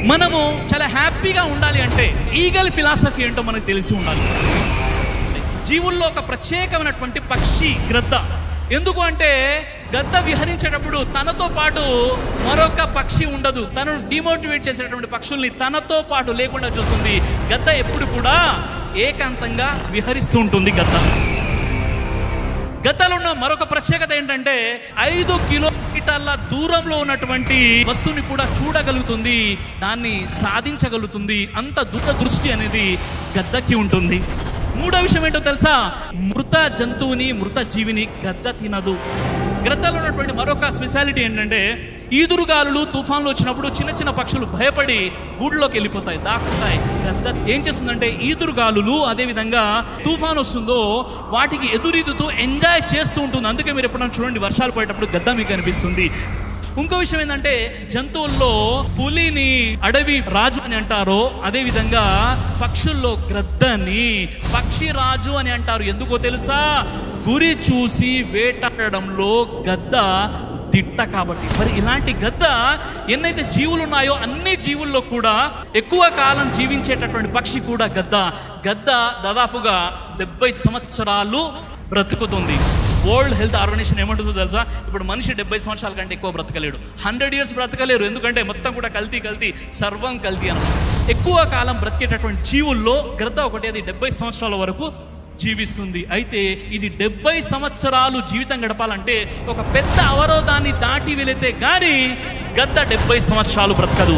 మనము చాలా హ్యాపీగా ఉండాలి అంటే ఈగల్ ఫిలాసఫీ ఏంటో మనకు తెలిసి ఉండాలి జీవుల్లో ఒక ప్రత్యేకమైనటువంటి పక్షి గ్రద్ద ఎందుకు అంటే గద్ద విహరించేటప్పుడు తనతో పాటు మరొక పక్షి ఉండదు తనను డిమోటివేట్ చేసేటటువంటి పక్షుల్ని తనతో పాటు లేకుండా చూస్తుంది గద్ద ఎప్పుడు కూడా ఏకాంతంగా విహరిస్తూ ఉంటుంది గద్ద గద్దలో ఉన్న మరొక ప్రత్యేకత ఏంటంటే ఐదు కిలోమీటర్ల దూరంలో ఉన్నటువంటి వస్తువుని కూడా చూడగలుగుతుంది దాన్ని సాధించగలుగుతుంది అంత దూరదృష్టి అనేది గద్దకి ఉంటుంది మూడో విషయం ఏంటో తెలుసా మృత జంతువుని మృత జీవిని గద్ద తినదు గ్రద్దలో ఉన్నటువంటి మరొక స్పెషాలిటీ ఏంటంటే ఈదురుగాలులు తుఫాన్లు వచ్చినప్పుడు చిన్న చిన్న పక్షులు భయపడి గూడులోకి వెళ్ళిపోతాయి దాక్కుంటాయి గద్ద ఏం చేస్తుందంటే ఈదురుగాలులు అదేవిధంగా తుఫాన్ వస్తుందో వాటికి ఎదురీదుతూ ఎంజాయ్ చేస్తూ ఉంటుంది అందుకే మీరు ఎప్పుడైనా చూడండి వర్షాలు పడేటప్పుడు గద్ద మీకు కనిపిస్తుంది ఇంకో విషయం ఏంటంటే జంతువుల్లో పులిని అడవి రాజు అని అంటారో అదే విధంగా పక్షుల్లో గ్రద్దని పక్షి రాజు అని అంటారు ఎందుకో తెలుసా గురి చూసి వేటాడడంలో గద్ద దిట్ట కాబట్టి మరి ఇలాంటి గద్ద ఎన్నైతే జీవులు ఉన్నాయో అన్ని జీవుల్లో కూడా ఎక్కువ కాలం జీవించేటటువంటి పక్షి కూడా గద్ద గద్ద దాదాపుగా డెబ్బై సంవత్సరాలు బ్రతుకుతుంది వరల్డ్ హెల్త్ ఆర్గనైజేషన్ ఏమంటుందో తెలుసా ఇప్పుడు మనిషి డెబ్బై సంవత్సరాల కంటే ఎక్కువ బ్రతకలేడు హండ్రెడ్ ఇయర్స్ బ్రతకలేరు ఎందుకంటే మొత్తం కూడా కల్తీ కల్తీ సర్వం కల్తీ అనమాట ఎక్కువ కాలం బ్రతికేటటువంటి జీవుల్లో గ్రద్ద ఒకటి అది డెబ్బై సంవత్సరాల వరకు జీవిస్తుంది అయితే ఇది డెబ్బై సంవత్సరాలు జీవితం గడపాలంటే ఒక పెద్ద అవరోధాన్ని దాటి వెళితే గాని గద్ద డెబ్బై సంవత్సరాలు బ్రతకదు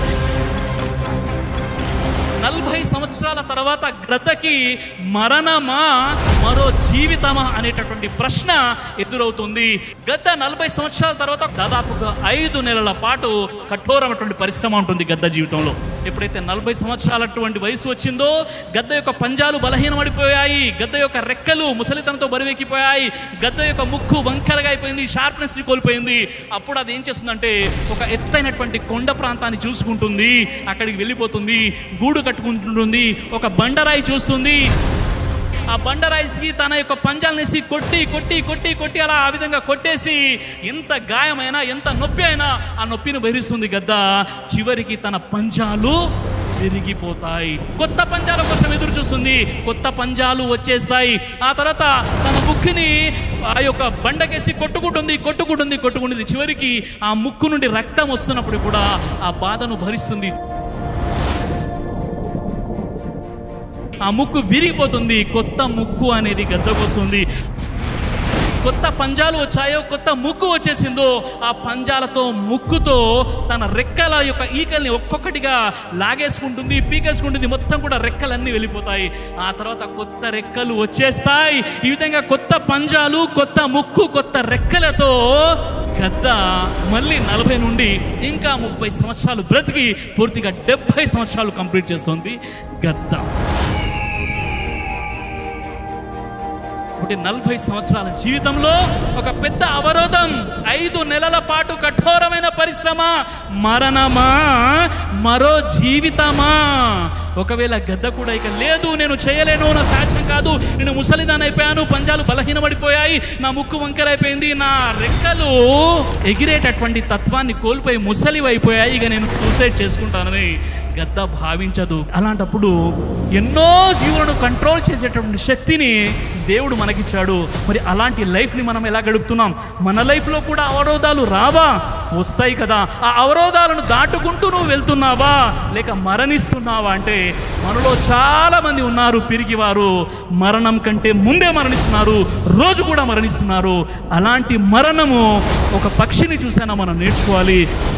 నలభై సంవత్సరాల తర్వాత గ్రద్దకి మరణమా మరో జీవితమా అనేటటువంటి ప్రశ్న ఎదురవుతుంది గద్ద నలభై సంవత్సరాల తర్వాత దాదాపుగా ఐదు నెలల పాటు కఠోరమైనటువంటి పరిశ్రమ ఉంటుంది గద్ద జీవితంలో ఎప్పుడైతే నలభై సంవత్సరాలటువంటి వయసు వచ్చిందో గద్ద యొక్క పంజాలు బలహీనపడిపోయాయి గద్ద యొక్క రెక్కలు ముసలితనంతో బరువెక్కిపోయాయి గద్ద యొక్క ముక్కు వంకరగా అయిపోయింది షార్ప్నెస్ని కోల్పోయింది అప్పుడు అది ఏం చేస్తుందంటే ఒక ఎత్తైనటువంటి కొండ ప్రాంతాన్ని చూసుకుంటుంది అక్కడికి వెళ్ళిపోతుంది గూడు కట్టుకుంటుంది ఒక బండరాయి చూస్తుంది ఆ బండరాయికి తన యొక్క పంజాలనేసి కొట్టి కొట్టి కొట్టి కొట్టి అలా ఆ విధంగా కొట్టేసి ఎంత గాయమైనా ఎంత నొప్పి అయినా ఆ నొప్పిని భరిస్తుంది గద్ద చివరికి తన పంజాలు విరిగిపోతాయి కొత్త పంజాల కోసం ఎదురు చూస్తుంది కొత్త పంజాలు వచ్చేస్తాయి ఆ తర్వాత తన ముక్కుని ఆ యొక్క బండకేసి కొట్టుకుంటుంది కొట్టుకుంటుంది కొట్టుకుంటుంది చివరికి ఆ ముక్కు నుండి రక్తం వస్తున్నప్పుడు కూడా ఆ బాధను భరిస్తుంది ఆ ముక్కు విరిగిపోతుంది కొత్త ముక్కు అనేది గద్దకొస్తుంది కొత్త పంజాలు వచ్చాయో కొత్త ముక్కు వచ్చేసిందో ఆ పంజాలతో ముక్కుతో తన రెక్కల యొక్క ఈకల్ని ఒక్కొక్కటిగా లాగేసుకుంటుంది పీకేసుకుంటుంది మొత్తం కూడా రెక్కలన్నీ వెళ్ళిపోతాయి ఆ తర్వాత కొత్త రెక్కలు వచ్చేస్తాయి ఈ విధంగా కొత్త పంజాలు కొత్త ముక్కు కొత్త రెక్కలతో గద్ద మళ్ళీ నలభై నుండి ఇంకా ముప్పై సంవత్సరాలు బ్రతికి పూర్తిగా డెబ్బై సంవత్సరాలు కంప్లీట్ చేస్తుంది గద్ద అంటే నలభై సంవత్సరాల జీవితంలో ఒక పెద్ద అవరోధం ఐదు నెలల పాటు కఠోరమైన పరిశ్రమ మరణమా మరో జీవితమా ఒకవేళ గద్ద కూడా ఇక లేదు నేను చేయలేను నా సాక్ష్యం కాదు నేను ముసలిదాన్ అయిపోయాను పంజాలు బలహీనపడిపోయాయి నా ముక్కు వంకరైపోయింది నా రెక్కలు ఎగిరేటటువంటి తత్వాన్ని కోల్పోయి ముసలి అయిపోయాయి ఇక నేను సూసైడ్ చేసుకుంటానని గద్ద భావించదు అలాంటప్పుడు ఎన్నో జీవులను కంట్రోల్ చేసేటటువంటి శక్తిని దేవుడు మనకిచ్చాడు మరి అలాంటి లైఫ్ని మనం ఎలా గడుపుతున్నాం మన లైఫ్లో కూడా అవరోధాలు రావా వస్తాయి కదా ఆ అవరోధాలను దాటుకుంటూ నువ్వు వెళ్తున్నావా లేక మరణిస్తున్నావా అంటే మనలో చాలా మంది ఉన్నారు పిరిగివారు మరణం కంటే ముందే మరణిస్తున్నారు రోజు కూడా మరణిస్తున్నారు అలాంటి మరణము ఒక పక్షిని చూసైనా మనం నేర్చుకోవాలి